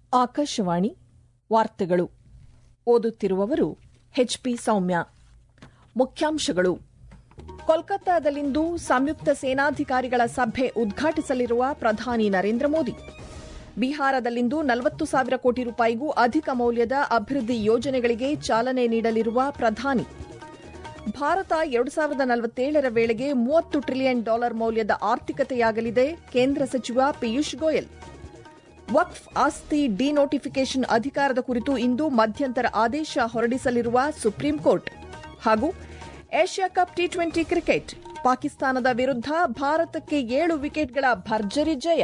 ಆಕಾಶವಾಣಿ ವಾರ್ತೆಗಳು ಓದುತ್ತಿರುವವರು ಎಚ್ಪಿ ಸೌಮ್ಯ ಮುಖ್ಯಾಂಶಗಳು ಕೋಲ್ಕತ್ತಾದಲ್ಲಿಂದು ಸಂಯುಕ್ತ ಸೇನಾಧಿಕಾರಿಗಳ ಸಭೆ ಉದ್ಘಾಟಿಸಲಿರುವ ಪ್ರಧಾನಿ ನರೇಂದ್ರ ಮೋದಿ ಬಿಹಾರದಲ್ಲಿಂದು ನಲವತ್ತು ಸಾವಿರ ಕೋಟಿ ರೂಪಾಯಿಗೂ ಅಧಿಕ ಮೌಲ್ಯದ ಅಭಿವೃದ್ಧಿ ಯೋಜನೆಗಳಿಗೆ ಚಾಲನೆ ನೀಡಲಿರುವ ಪ್ರಧಾನಿ ಭಾರತ ಎರಡು ಸಾವಿರದ ನಲವತ್ತೇಳರ ವೇಳೆಗೆ ಮೂವತ್ತು ಟ್ರಿಲಿಯನ್ ಡಾಲರ್ ಮೌಲ್ಯದ ಆರ್ಥಿಕತೆಯಾಗಲಿದೆ ಕೇಂದ್ರ ಸಚಿವ ಪಿಯೂಷ್ ಗೋಯಲ್ ವಕ್ಫ್ ಆಸ್ತಿ ಡಿನೋಟಿಫಿಕೇಷನ್ ಅಧಿಕಾರದ ಕುರಿತು ಇಂದು ಮಧ್ಯಂತರ ಆದೇಶ ಹೊರಡಿಸಲಿರುವ ಸುಪ್ರೀಂ ಕೋರ್ಟ್ ಹಾಗೂ Asia cup T twenty cricket ಪಾಕಿಸ್ತಾನದ ವಿರುದ್ಧ ಭಾರತಕ್ಕೆ ಏಳು ವಿಕೆಟ್ಗಳ ಭರ್ಜರಿ ಜಯ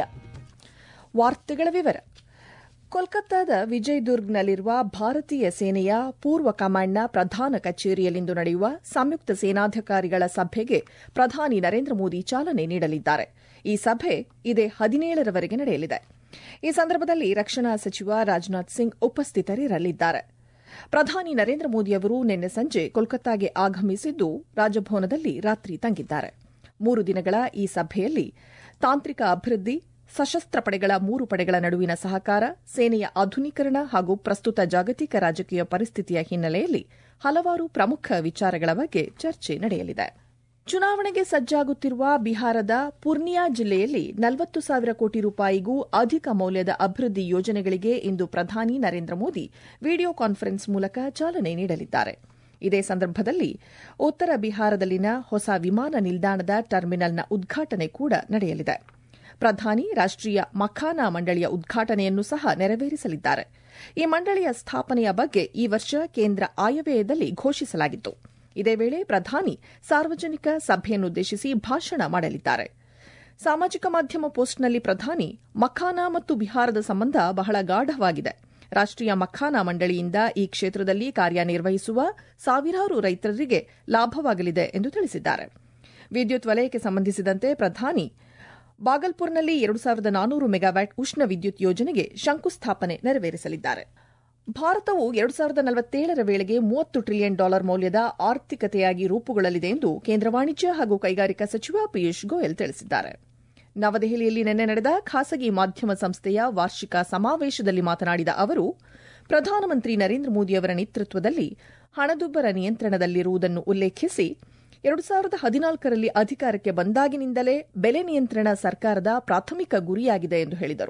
ವಾರ್ತೆಗಳ ವಿವರ ಕೋಲ್ಕತ್ತಾದ ವಿಜಯದುರ್ಗ್ನಲ್ಲಿರುವ ಭಾರತೀಯ ಸೇನೆಯ ಪೂರ್ವ ಕಮಾಂಡ್ನ ಪ್ರಧಾನ ಕಚೇರಿಯಲ್ಲಿಂದು ನಡೆಯುವ ಸಂಯುಕ್ತ ಸೇನಾಧಿಕಾರಿಗಳ ಸಭೆಗೆ ಪ್ರಧಾನಿ ನರೇಂದ್ರ ಮೋದಿ ಚಾಲನೆ ನೀಡಲಿದ್ದಾರೆ ಈ ಸಭೆ ಇದೇ ಹದಿನೇಳರವರೆಗೆ ನಡೆಯಲಿದೆ ಈ ಸಂದರ್ಭದಲ್ಲಿ ರಕ್ಷಣಾ ಸಚಿವ ರಾಜನಾಥ್ ಸಿಂಗ್ ಉಪಸ್ಥಿತರಿರಲಿದ್ದಾರೆ ಪ್ರಧಾನಿ ನರೇಂದ್ರ ಮೋದಿಯವರು ನಿನ್ನೆ ಸಂಜೆ ಕೋಲ್ಕತ್ತಾಗೆ ಆಗಮಿಸಿದ್ದು ರಾಜಭವನದಲ್ಲಿ ರಾತ್ರಿ ತಂಗಿದ್ದಾರೆ ಮೂರು ದಿನಗಳ ಈ ಸಭೆಯಲ್ಲಿ ತಾಂತ್ರಿಕ ಅಭಿವೃದ್ಧಿ ಸಶಸ್ತ್ರ ಪಡೆಗಳ ಮೂರು ಪಡೆಗಳ ನಡುವಿನ ಸಹಕಾರ ಸೇನೆಯ ಆಧುನೀಕರಣ ಹಾಗೂ ಪ್ರಸ್ತುತ ಜಾಗತಿಕ ರಾಜಕೀಯ ಪರಿಸ್ಥಿತಿಯ ಹಿನ್ನೆಲೆಯಲ್ಲಿ ಹಲವಾರು ಪ್ರಮುಖ ವಿಚಾರಗಳ ಬಗ್ಗೆ ಚರ್ಚೆ ನಡೆಯಲಿದೆ ಚುನಾವಣೆಗೆ ಸಜ್ಜಾಗುತ್ತಿರುವ ಬಿಹಾರದ ಪೂರ್ನಿಯಾ ಜಿಲ್ಲೆಯಲ್ಲಿ ನಲವತ್ತು ಸಾವಿರ ಕೋಟಿ ರೂಪಾಯಿಗೂ ಅಧಿಕ ಮೌಲ್ಯದ ಅಭಿವೃದ್ಧಿ ಯೋಜನೆಗಳಿಗೆ ಇಂದು ಪ್ರಧಾನಿ ನರೇಂದ್ರ ಮೋದಿ ವಿಡಿಯೋ ಕಾನ್ಫರೆನ್ಸ್ ಮೂಲಕ ಚಾಲನೆ ನೀಡಲಿದ್ದಾರೆ ಇದೇ ಸಂದರ್ಭದಲ್ಲಿ ಉತ್ತರ ಬಿಹಾರದಲ್ಲಿನ ಹೊಸ ವಿಮಾನ ನಿಲ್ದಾಣದ ಟರ್ಮಿನಲ್ನ ಉದ್ಘಾಟನೆ ಕೂಡ ನಡೆಯಲಿದೆ ಪ್ರಧಾನಿ ರಾಷ್ಟೀಯ ಮಖಾನಾ ಮಂಡಳಿಯ ಉದ್ಘಾಟನೆಯನ್ನು ಸಹ ನೆರವೇರಿಸಲಿದ್ದಾರೆ ಈ ಮಂಡಳಿಯ ಸ್ಥಾಪನೆಯ ಬಗ್ಗೆ ಈ ವರ್ಷ ಕೇಂದ್ರ ಆಯವ್ಯಯದಲ್ಲಿ ಘೋಷಿಸಲಾಗಿತ್ತು ಇದೇ ವೇಳೆ ಪ್ರಧಾನಿ ಸಾರ್ವಜನಿಕ ಸಭೆಯನ್ನುದ್ದೇಶಿಸಿ ಭಾಷಣ ಮಾಡಲಿದ್ದಾರೆ ಸಾಮಾಜಿಕ ಮಾಧ್ಯಮ ಪೋಸ್ಟ್ನಲ್ಲಿ ಪ್ರಧಾನಿ ಮಖಾನಾ ಮತ್ತು ಬಿಹಾರದ ಸಂಬಂಧ ಬಹಳ ಗಾಢವಾಗಿದೆ ರಾಷ್ಟೀಯ ಮಖಾನಾ ಮಂಡಳಿಯಿಂದ ಈ ಕ್ಷೇತ್ರದಲ್ಲಿ ಕಾರ್ಯನಿರ್ವಹಿಸುವ ಸಾವಿರಾರು ರೈತರಿಗೆ ಲಾಭವಾಗಲಿದೆ ಎಂದು ತಿಳಿಸಿದ್ದಾರೆ ವಿದ್ಯುತ್ ವಲಯಕ್ಕೆ ಸಂಬಂಧಿಸಿದಂತೆ ಪ್ರಧಾನಿ ಬಾಗಲ್ಪುರ್ನಲ್ಲಿ ಎರಡು ಸಾವಿರದ ನಾನೂರು ಮೆಗಾವ್ಯಾಟ್ ಉಷ್ಣ ವಿದ್ಯುತ್ ಯೋಜನೆಗೆ ಶಂಕುಸ್ಥಾಪನೆ ನೆರವೇರಿಸಲಿದ್ದಾರೆ ಭಾರತವು ಎರಡು ಸಾವಿರದ ನಲವತ್ತೇಳರ ವೇಳೆಗೆ ಮೂವತ್ತು ಟ್ರಿಲಿಯನ್ ಡಾಲರ್ ಮೌಲ್ಯದ ಆರ್ಥಿಕತೆಯಾಗಿ ರೂಪುಗೊಳ್ಳಲಿದೆ ಎಂದು ಕೇಂದ್ರ ವಾಣಿಜ್ಯ ಹಾಗೂ ಕೈಗಾರಿಕಾ ಸಚಿವ ಪಿಯೂಷ್ ಗೋಯಲ್ ತಿಳಿಸಿದ್ದಾರೆ ನವದೆಹಲಿಯಲ್ಲಿ ನಿನ್ನೆ ನಡೆದ ಖಾಸಗಿ ಮಾಧ್ಯಮ ಸಂಸ್ಥೆಯ ವಾರ್ಷಿಕ ಸಮಾವೇಶದಲ್ಲಿ ಮಾತನಾಡಿದ ಅವರು ಪ್ರಧಾನಮಂತ್ರಿ ನರೇಂದ್ರ ಮೋದಿಯವರ ನೇತೃತ್ವದಲ್ಲಿ ಹಣದುಬ್ಬರ ನಿಯಂತ್ರಣದಲ್ಲಿರುವುದನ್ನು ಉಲ್ಲೇಖಿಸಿ ಎರಡು ಸಾವಿರದ ಹದಿನಾಲ್ಕರಲ್ಲಿ ಅಧಿಕಾರಕ್ಕೆ ಬಂದಾಗಿನಿಂದಲೇ ಬೆಲೆ ನಿಯಂತ್ರಣ ಸರ್ಕಾರದ ಪ್ರಾಥಮಿಕ ಗುರಿಯಾಗಿದೆ ಎಂದು ಹೇಳಿದರು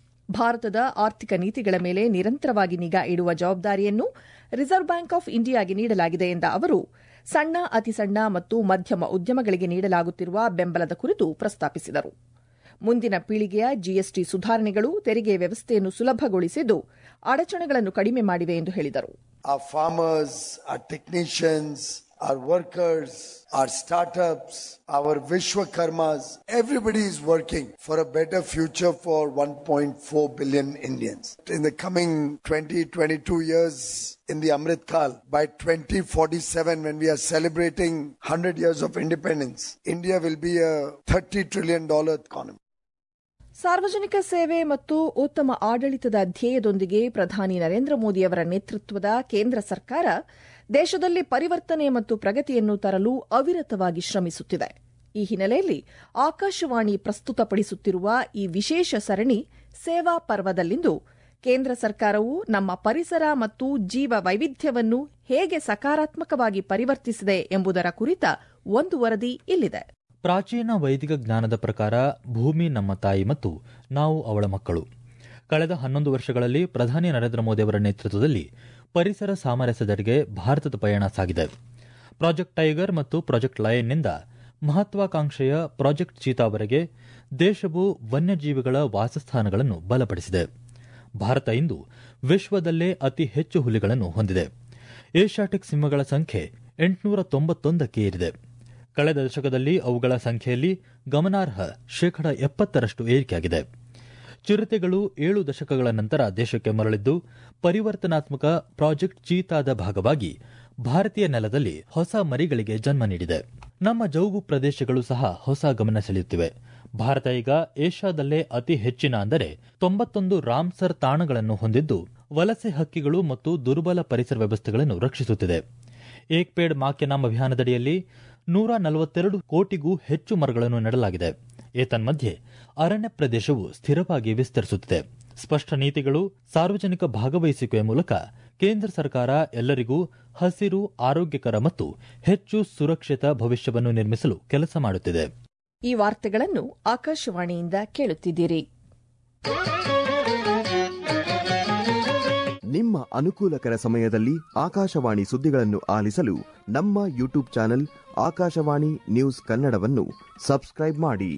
ಭಾರತದ ಆರ್ಥಿಕ ನೀತಿಗಳ ಮೇಲೆ ನಿರಂತರವಾಗಿ ನಿಗಾ ಇಡುವ ಜವಾಬ್ದಾರಿಯನ್ನು ರಿಸರ್ವ್ ಬ್ಯಾಂಕ್ ಆಫ್ ಇಂಡಿಯಾಗೆ ನೀಡಲಾಗಿದೆ ಎಂದ ಅವರು ಸಣ್ಣ ಅತಿಸಣ್ಣ ಮತ್ತು ಮಧ್ಯಮ ಉದ್ಯಮಗಳಿಗೆ ನೀಡಲಾಗುತ್ತಿರುವ ಬೆಂಬಲದ ಕುರಿತು ಪ್ರಸ್ತಾಪಿಸಿದರು ಮುಂದಿನ ಪೀಳಿಗೆಯ ಜಿಎಸ್ಟಿ ಸುಧಾರಣೆಗಳು ತೆರಿಗೆ ವ್ಯವಸ್ಥೆಯನ್ನು ಸುಲಭಗೊಳಿಸಿದ್ದು ಅಡಚಣೆಗಳನ್ನು ಕಡಿಮೆ ಮಾಡಿವೆ ಎಂದು ಹೇಳಿದರು Our farmers, our technicians, our workers, our startups, our Vishwakarmas, everybody is working for a better future for 1.4 billion Indians. In the coming 20, 22 years in the Amrit Kal, by 2047 when we are celebrating 100 years of independence, India will be a 30 trillion dollar economy. ಸಾರ್ವಜನಿಕ ಸೇವೆ ಮತ್ತು ಉತ್ತಮ ಆಡಳಿತದ ಧ್ಯೇಯದೊಂದಿಗೆ ಪ್ರಧಾನಿ ನರೇಂದ್ರ ಮೋದಿಯವರ ನೇತೃತ್ವದ ಕೇಂದ್ರ ಸರ್ಕಾರ ದೇಶದಲ್ಲಿ ಪರಿವರ್ತನೆ ಮತ್ತು ಪ್ರಗತಿಯನ್ನು ತರಲು ಅವಿರತವಾಗಿ ಶ್ರಮಿಸುತ್ತಿದೆ ಈ ಹಿನ್ನೆಲೆಯಲ್ಲಿ ಆಕಾಶವಾಣಿ ಪ್ರಸ್ತುತಪಡಿಸುತ್ತಿರುವ ಈ ವಿಶೇಷ ಸರಣಿ ಸೇವಾ ಪರ್ವದಲ್ಲಿಂದು ಕೇಂದ್ರ ಸರ್ಕಾರವು ನಮ್ಮ ಪರಿಸರ ಮತ್ತು ಜೀವ ವೈವಿಧ್ಯವನ್ನು ಹೇಗೆ ಸಕಾರಾತ್ಮಕವಾಗಿ ಪರಿವರ್ತಿಸಿದೆ ಎಂಬುದರ ಕುರಿತ ಒಂದು ವರದಿ ಇಲ್ಲಿದೆ ಪ್ರಾಚೀನ ವೈದಿಕ ಜ್ಞಾನದ ಪ್ರಕಾರ ಭೂಮಿ ನಮ್ಮ ತಾಯಿ ಮತ್ತು ನಾವು ಅವಳ ಮಕ್ಕಳು ಕಳೆದ ಹನ್ನೊಂದು ವರ್ಷಗಳಲ್ಲಿ ಪ್ರಧಾನಿ ನರೇಂದ್ರ ಮೋದಿ ಅವರ ನೇತೃತ್ವದಲ್ಲಿ ಪರಿಸರ ಸಾಮರಸ್ಯದೆಡೆಗೆ ಭಾರತದ ಪಯಣ ಸಾಗಿದೆ ಪ್ರಾಜೆಕ್ಟ್ ಟೈಗರ್ ಮತ್ತು ಪ್ರಾಜೆಕ್ಟ್ ಲಯನ್ನಿಂದ ಮಹತ್ವಾಕಾಂಕ್ಷೆಯ ಪ್ರಾಜೆಕ್ಟ್ ಚೀತಾವರೆಗೆ ದೇಶವು ವನ್ಯಜೀವಿಗಳ ವಾಸಸ್ಥಾನಗಳನ್ನು ಬಲಪಡಿಸಿದೆ ಭಾರತ ಇಂದು ವಿಶ್ವದಲ್ಲೇ ಅತಿ ಹೆಚ್ಚು ಹುಲಿಗಳನ್ನು ಹೊಂದಿದೆ ಏಷ್ಯಾಟಿಕ್ ಸಿಂಹಗಳ ಸಂಖ್ಯೆ ಎಂಟುನೂರ ತೊಂಬತ್ತೊಂದಕ್ಕೆ ಏರಿದೆ ಕಳೆದ ದಶಕದಲ್ಲಿ ಅವುಗಳ ಸಂಖ್ಯೆಯಲ್ಲಿ ಗಮನಾರ್ಹ ಶೇಕಡ ಎಪ್ಪತ್ತರಷ್ಟು ಏರಿಕೆಯಾಗಿದೆ ಚಿರತೆಗಳು ಏಳು ದಶಕಗಳ ನಂತರ ದೇಶಕ್ಕೆ ಮರಳಿದ್ದು ಪರಿವರ್ತನಾತ್ಮಕ ಪ್ರಾಜೆಕ್ಟ್ ಚೀತಾದ ಭಾಗವಾಗಿ ಭಾರತೀಯ ನೆಲದಲ್ಲಿ ಹೊಸ ಮರಿಗಳಿಗೆ ಜನ್ಮ ನೀಡಿದೆ ನಮ್ಮ ಜೌಗು ಪ್ರದೇಶಗಳು ಸಹ ಹೊಸ ಗಮನ ಸೆಳೆಯುತ್ತಿವೆ ಭಾರತ ಈಗ ಏಷ್ಯಾದಲ್ಲೇ ಅತಿ ಹೆಚ್ಚಿನ ಅಂದರೆ ತೊಂಬತ್ತೊಂದು ರಾಮ್ಸರ್ ತಾಣಗಳನ್ನು ಹೊಂದಿದ್ದು ವಲಸೆ ಹಕ್ಕಿಗಳು ಮತ್ತು ದುರ್ಬಲ ಪರಿಸರ ವ್ಯವಸ್ಥೆಗಳನ್ನು ರಕ್ಷಿಸುತ್ತಿದೆ ಏಕ್ ಪೇಡ್ ಮಾ ಕೆ ನಾಮ್ ಅಭಿಯಾನದಡಿಯಲ್ಲಿ ನೂರ ನಲವತ್ತೆರಡು ಕೋಟಿಗೂ ಹೆಚ್ಚು ಮರಗಳನ್ನು ನೆಡಲಾಗಿದೆ ಏತನ್ಮಧ್ಯೆ ಅರಣ್ಯ ಪ್ರದೇಶವು ಸ್ಥಿರವಾಗಿ ವಿಸ್ತರಿಸುತ್ತಿದೆ ಸ್ಪಷ್ಟ ನೀತಿಗಳು ಸಾರ್ವಜನಿಕ ಭಾಗವಹಿಸುವಿಕೆಯ ಮೂಲಕ ಕೇಂದ್ರ ಸರ್ಕಾರ ಎಲ್ಲರಿಗೂ ಹಸಿರು ಆರೋಗ್ಯಕರ ಮತ್ತು ಹೆಚ್ಚು ಸುರಕ್ಷಿತ ಭವಿಷ್ಯವನ್ನು ನಿರ್ಮಿಸಲು ಕೆಲಸ ಮಾಡುತ್ತಿದೆ ಈ ವಾರ್ತೆಗಳನ್ನು ಆಕಾಶವಾಣಿಯಿಂದ ಕೇಳುತ್ತಿದ್ದೀರಿ ನಿಮ್ಮ ಅನುಕೂಲಕರ ಸಮಯದಲ್ಲಿ ಆಕಾಶವಾಣಿ ಸುದ್ದಿಗಳನ್ನು ಆಲಿಸಲು ನಮ್ಮ ಯೂಟ್ಯೂಬ್ ಚಾನೆಲ್ ಆಕಾಶವಾಣಿ ನ್ಯೂಸ್ ಕನ್ನಡವನ್ನು ಸಬ್ಸ್ಕ್ರೈಬ್ ಮಾಡಿ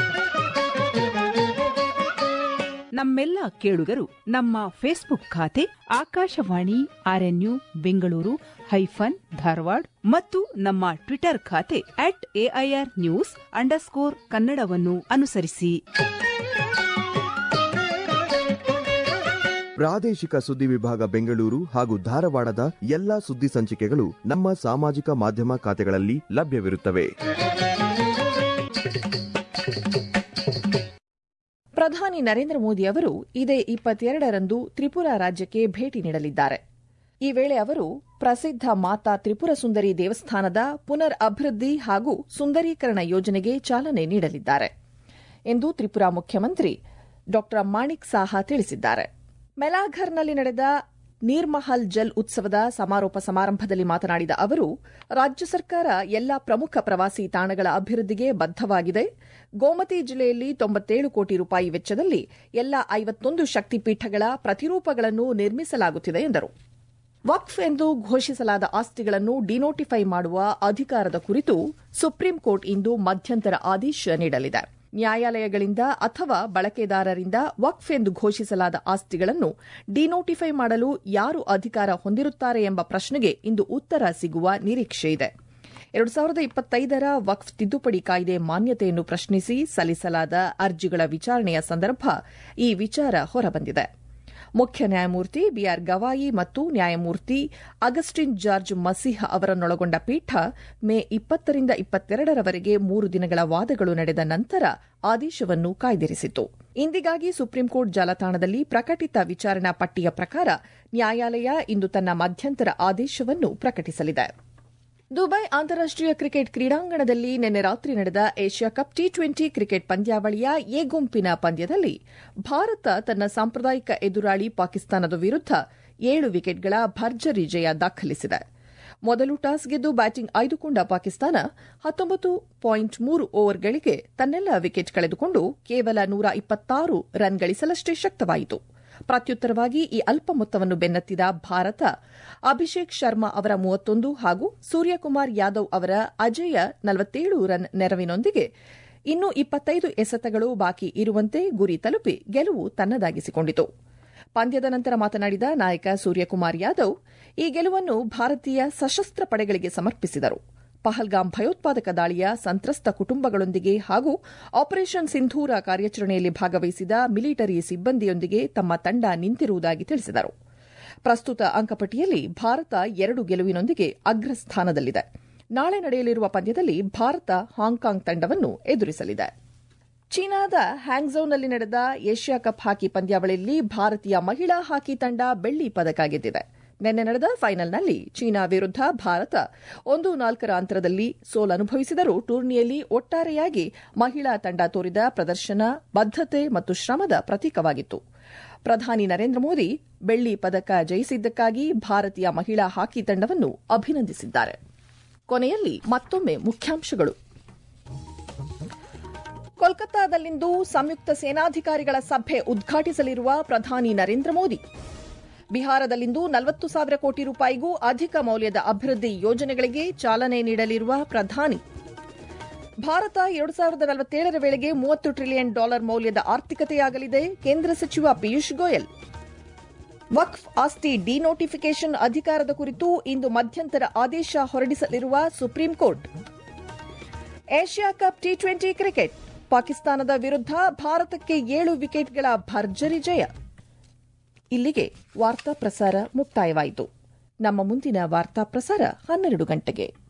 ನಮ್ಮೆಲ್ಲ ಕೇಳುಗರು ನಮ್ಮ ಫೇಸ್ಬುಕ್ ಖಾತೆ ಆಕಾಶವಾಣಿ ಆರ್ಎನ್ಯು ಬೆಂಗಳೂರು ಹೈಫನ್ ಧಾರವಾಡ ಮತ್ತು ನಮ್ಮ ಟ್ವಿಟರ್ ಖಾತೆ ಅಟ್ ಎಐಆರ್ ನ್ಯೂಸ್ ಅಂಡರ್ಸ್ಕೋರ್ ಕನ್ನಡವನ್ನು ಅನುಸರಿಸಿ ಪ್ರಾದೇಶಿಕ ಸುದ್ದಿ ವಿಭಾಗ ಬೆಂಗಳೂರು ಹಾಗೂ ಧಾರವಾಡದ ಎಲ್ಲಾ ಸುದ್ದಿ ಸಂಚಿಕೆಗಳು ನಮ್ಮ ಸಾಮಾಜಿಕ ಮಾಧ್ಯಮ ಖಾತೆಗಳಲ್ಲಿ ಲಭ್ಯವಿರುತ್ತವೆ ಪ್ರಧಾನಿ ನರೇಂದ್ರ ಮೋದಿ ಅವರು ಇದೇ ಇಪ್ಪತ್ತೆರಡರಂದು ತ್ರಿಪುರಾ ರಾಜ್ಯಕ್ಕೆ ಭೇಟಿ ನೀಡಲಿದ್ದಾರೆ ಈ ವೇಳೆ ಅವರು ಪ್ರಸಿದ್ಧ ಮಾತಾ ತ್ರಿಪುರ ಸುಂದರಿ ದೇವಸ್ಥಾನದ ಪುನರ್ ಅಭಿವೃದ್ಧಿ ಹಾಗೂ ಸುಂದರೀಕರಣ ಯೋಜನೆಗೆ ಚಾಲನೆ ನೀಡಲಿದ್ದಾರೆ ಎಂದು ತ್ರಿಪುರಾ ಮುಖ್ಯಮಂತ್ರಿ ಡಾ ಮಾಣಿಕ್ ಸಾಹಾ ತಿಳಿಸಿದ್ದಾರೆ ಮೆಲಾಘರ್ನಲ್ಲಿ ನಡೆದ ನೀರ್ಮಹಲ್ ಜಲ್ ಉತ್ಸವದ ಸಮಾರೋಪ ಸಮಾರಂಭದಲ್ಲಿ ಮಾತನಾಡಿದ ಅವರು ರಾಜ್ಯ ಸರ್ಕಾರ ಎಲ್ಲಾ ಪ್ರಮುಖ ಪ್ರವಾಸಿ ತಾಣಗಳ ಅಭಿವೃದ್ಧಿಗೆ ಬದ್ದವಾಗಿದೆ ಗೋಮತಿ ಜಿಲ್ಲೆಯಲ್ಲಿ ತೊಂಬತ್ತೇಳು ಕೋಟಿ ರೂಪಾಯಿ ವೆಚ್ಚದಲ್ಲಿ ಎಲ್ಲಾ ಐವತ್ತೊಂದು ಶಕ್ತಿಪೀಠಗಳ ಪ್ರತಿರೂಪಗಳನ್ನು ನಿರ್ಮಿಸಲಾಗುತ್ತಿದೆ ಎಂದರು ವಕ್ಫ್ ಎಂದು ಘೋಷಿಸಲಾದ ಆಸ್ತಿಗಳನ್ನು ಡಿನೋಟಿಫೈ ಮಾಡುವ ಅಧಿಕಾರದ ಕುರಿತು ಸುಪ್ರೀಂ ಕೋರ್ಟ್ ಇಂದು ಮಧ್ಯಂತರ ಆದೇಶ ನೀಡಲಿದೆ ನ್ಯಾಯಾಲಯಗಳಿಂದ ಅಥವಾ ಬಳಕೆದಾರರಿಂದ ವಕ್ಫ್ ಎಂದು ಘೋಷಿಸಲಾದ ಆಸ್ತಿಗಳನ್ನು ಡಿನೋಟಿಫೈ ಮಾಡಲು ಯಾರು ಅಧಿಕಾರ ಹೊಂದಿರುತ್ತಾರೆ ಎಂಬ ಪ್ರಶ್ನೆಗೆ ಇಂದು ಉತ್ತರ ಸಿಗುವ ನಿರೀಕ್ಷೆಯಿದೆ ಎರಡು ಸಾವಿರದ ಇಪ್ಪತ್ತೈದರ ವಕ್ಫ್ ತಿದ್ದುಪಡಿ ಕಾಯ್ದೆ ಮಾನ್ಯತೆಯನ್ನು ಪ್ರಶ್ನಿಸಿ ಸಲ್ಲಿಸಲಾದ ಅರ್ಜಿಗಳ ವಿಚಾರಣೆಯ ಸಂದರ್ಭ ಈ ವಿಚಾರ ಹೊರಬಂದಿದೆ ಮುಖ್ಯ ನ್ಯಾಯಮೂರ್ತಿ ಬಿಆರ್ ಗವಾಯಿ ಮತ್ತು ನ್ಯಾಯಮೂರ್ತಿ ಅಗಸ್ಟಿನ್ ಜಾರ್ಜ್ ಮಸೀಹ್ ಅವರನ್ನೊಳಗೊಂಡ ಪೀಠ ಮೇ ಇಪ್ಪತ್ತರಿಂದ ಇಪ್ಪತ್ತೆರಡರವರೆಗೆ ಮೂರು ದಿನಗಳ ವಾದಗಳು ನಡೆದ ನಂತರ ಆದೇಶವನ್ನು ಕಾಯ್ದಿರಿಸಿತು ಇಂದಿಗಾಗಿ ಸುಪ್ರೀಂಕೋರ್ಟ್ ಜಾಲತಾಣದಲ್ಲಿ ಪ್ರಕಟಿತ ವಿಚಾರಣಾ ಪಟ್ಟಿಯ ಪ್ರಕಾರ ನ್ಯಾಯಾಲಯ ಇಂದು ತನ್ನ ಮಧ್ಯಂತರ ಆದೇಶವನ್ನು ಪ್ರಕಟಿಸಲಿದೆ ದುಬೈ ಅಂತಾರಾಷ್ಟೀಯ ಕ್ರಿಕೆಟ್ ಕ್ರೀಡಾಂಗಣದಲ್ಲಿ ನಿನ್ನೆ ರಾತ್ರಿ ನಡೆದ Asia cup T twenty cricket ಪಂದ್ಯಾವಳಿಯ ಎ ಗುಂಪಿನ ಪಂದ್ಯದಲ್ಲಿ ಭಾರತ ತನ್ನ ಸಾಂಪ್ರದಾಯಿಕ ಎದುರಾಳಿ ಪಾಕಿಸ್ತಾನದ ವಿರುದ್ಧ ಏಳು ವಿಕೆಟ್ಗಳ ಭರ್ಜರಿ ಜಯ ದಾಖಲಿಸಿದೆ ಮೊದಲು ಟಾಸ್ ಗೆದ್ದು ಬ್ಯಾಟಿಂಗ್ ಆಯ್ದುಕೊಂಡ ಪಾಕಿಸ್ತಾನ ಹತ್ತೊಂಬತ್ತು ಪಾಯಿಂಟ್ ಮೂರು ಓವರ್ಗಳಿಗೆ ತನ್ನೆಲ್ಲ ವಿಕೆಟ್ ಕಳೆದುಕೊಂಡು ಕೇವಲ ನೂರ ಇಪ್ಪತ್ತಾರು ರನ್ ಗಳಿಸಲಷ್ಟೇ ಶಕ್ತವಾಯಿತು ಪ್ರತ್ಯುತ್ತರವಾಗಿ ಈ ಅಲ್ಪ ಮೊತ್ತವನ್ನು ಬೆನ್ನತ್ತಿದ ಭಾರತ ಅಭಿಷೇಕ್ ಶರ್ಮಾ ಅವರ ಮೂವತ್ತೊಂದು ಹಾಗೂ ಸೂರ್ಯಕುಮಾರ್ ಯಾದವ್ ಅವರ ಅಜೇಯ ನಲವತ್ತೇಳು ರನ್ ನೆರವಿನೊಂದಿಗೆ ಇನ್ನು ಇಪ್ಪತ್ತೈದು ಎಸೆತಗಳು ಬಾಕಿ ಇರುವಂತೆ ಗುರಿ ತಲುಪಿ ಗೆಲುವು ತನ್ನದಾಗಿಸಿಕೊಂಡಿತು ಪಂದ್ಯದ ನಂತರ ಮಾತನಾಡಿದ ನಾಯಕ ಸೂರ್ಯಕುಮಾರ್ ಯಾದವ್ ಈ ಗೆಲುವನ್ನು ಭಾರತೀಯ ಸಶಸ್ತ್ರ ಪಡೆಗಳಿಗೆ ಸಮರ್ಪಿಸಿದರು ಪಹಲ್ಗಾಮ್ ಭಯೋತ್ಪಾದಕ ದಾಳಿಯ ಸಂತ್ರಸ್ತ ಕುಟುಂಬಗಳೊಂದಿಗೆ ಹಾಗೂ ಆಪರೇಷನ್ ಸಿಂಧೂರ ಕಾರ್ಯಾಚರಣೆಯಲ್ಲಿ ಭಾಗವಹಿಸಿದ ಮಿಲಿಟರಿ ಸಿಬ್ಬಂದಿಯೊಂದಿಗೆ ತಮ್ಮ ತಂಡ ನಿಂತಿರುವುದಾಗಿ ತಿಳಿಸಿದರು ಪ್ರಸ್ತುತ ಅಂಕಪಟ್ಟಿಯಲ್ಲಿ ಭಾರತ ಎರಡು ಗೆಲುವಿನೊಂದಿಗೆ ಅಗ್ರಸ್ಥಾನದಲ್ಲಿದೆ ನಾಳೆ ನಡೆಯಲಿರುವ ಪಂದ್ಯದಲ್ಲಿ ಭಾರತ ಹಾಂಕಾಂಗ್ ತಂಡವನ್ನು ಎದುರಿಸಲಿದೆ ಚೀನಾದ ಹ್ಯಾಂಗ್ಝೌನಲ್ಲಿ ನಡೆದ ಏಷ್ಯಾ ಕಪ್ ಹಾಕಿ ಪಂದ್ಯಾವಳಿಯಲ್ಲಿ ಭಾರತೀಯ ಮಹಿಳಾ ಹಾಕಿ ತಂಡ ಬೆಳ್ಳಿ ಪದಕ ಗೆದ್ದಿದೆ ನಿನ್ನೆ ನಡೆದ ಫೈನಲ್ನಲ್ಲಿ ಚೀನಾ ವಿರುದ್ಧ ಭಾರತ ಒಂದು ನಾಲ್ಕರ ಅಂತರದಲ್ಲಿ ಸೋಲನುಭವಿಸಿದರೂ ಟೂರ್ನಿಯಲ್ಲಿ ಒಟ್ಟಾರೆಯಾಗಿ ಮಹಿಳಾ ತಂಡ ತೋರಿದ ಪ್ರದರ್ಶನ ಬದ್ದತೆ ಮತ್ತು ಶ್ರಮದ ಪ್ರತೀಕವಾಗಿತ್ತು ಪ್ರಧಾನಿ ನರೇಂದ್ರ ಮೋದಿ ಬೆಳ್ಳಿ ಪದಕ ಜಯಿಸಿದ್ದಕ್ಕಾಗಿ ಭಾರತೀಯ ಮಹಿಳಾ ಹಾಕಿ ತಂಡವನ್ನು ಅಭಿನಂದಿಸಿದ್ದಾರೆ ಕೊನೆಯಲ್ಲಿ ಮತ್ತೊಮ್ಮೆ ಮುಖ್ಯಾಂಶಗಳು ಕೋಲ್ಕತ್ತಾದಲ್ಲಿಂದು ಸಂಯುಕ್ತ ಸೇನಾಧಿಕಾರಿಗಳ ಸಭೆ ಉದ್ಘಾಟಿಸಲಿರುವ ಪ್ರಧಾನಿ ನರೇಂದ್ರ ಮೋದಿ ಬಿಹಾರದಲ್ಲಿಂದು ನಲವತ್ತು ಸಾವಿರ ಕೋಟಿ ರೂಪಾಯಿಗೂ ಅಧಿಕ ಮೌಲ್ಯದ ಅಭಿವೃದ್ಧಿ ಯೋಜನೆಗಳಿಗೆ ಚಾಲನೆ ನೀಡಲಿರುವ ಪ್ರಧಾನಿ ಭಾರತ ಎರಡು ಸಾವಿರದ ನಲವತ್ತೇಳರ ವೇಳೆಗೆ ಮೂವತ್ತು ಟ್ರಿಲಿಯನ್ ಡಾಲರ್ ಮೌಲ್ಯದ ಆರ್ಥಿಕತೆಯಾಗಲಿದೆ ಕೇಂದ್ರ ಸಚಿವ ಪಿಯೂಷ್ ಗೋಯಲ್ ವಕ್ಫ್ ಆಸ್ತಿ ಡಿನೋಟಿಫಿಕೇಷನ್ ಅಧಿಕಾರದ ಕುರಿತು ಇಂದು ಮಧ್ಯಂತರ ಆದೇಶ ಹೊರಡಿಸಲಿರುವ supreme court Asia cup T twenty cricket ಪಾಕಿಸ್ತಾನದ ವಿರುದ್ಧ ಭಾರತಕ್ಕೆ ಏಳು ವಿಕೆಟ್ಗಳ ಭರ್ಜರಿ ಜಯ ಇಲ್ಲಿಗೆ ವಾರ್ತಾ ಪ್ರಸಾರ ಮುಕ್ತಾಯವಾಯಿತು ನಮ್ಮ ಮುಂದಿನ ವಾರ್ತಾ ಪ್ರಸಾರ ಹನ್ನೆರಡು ಗಂಟೆಗೆ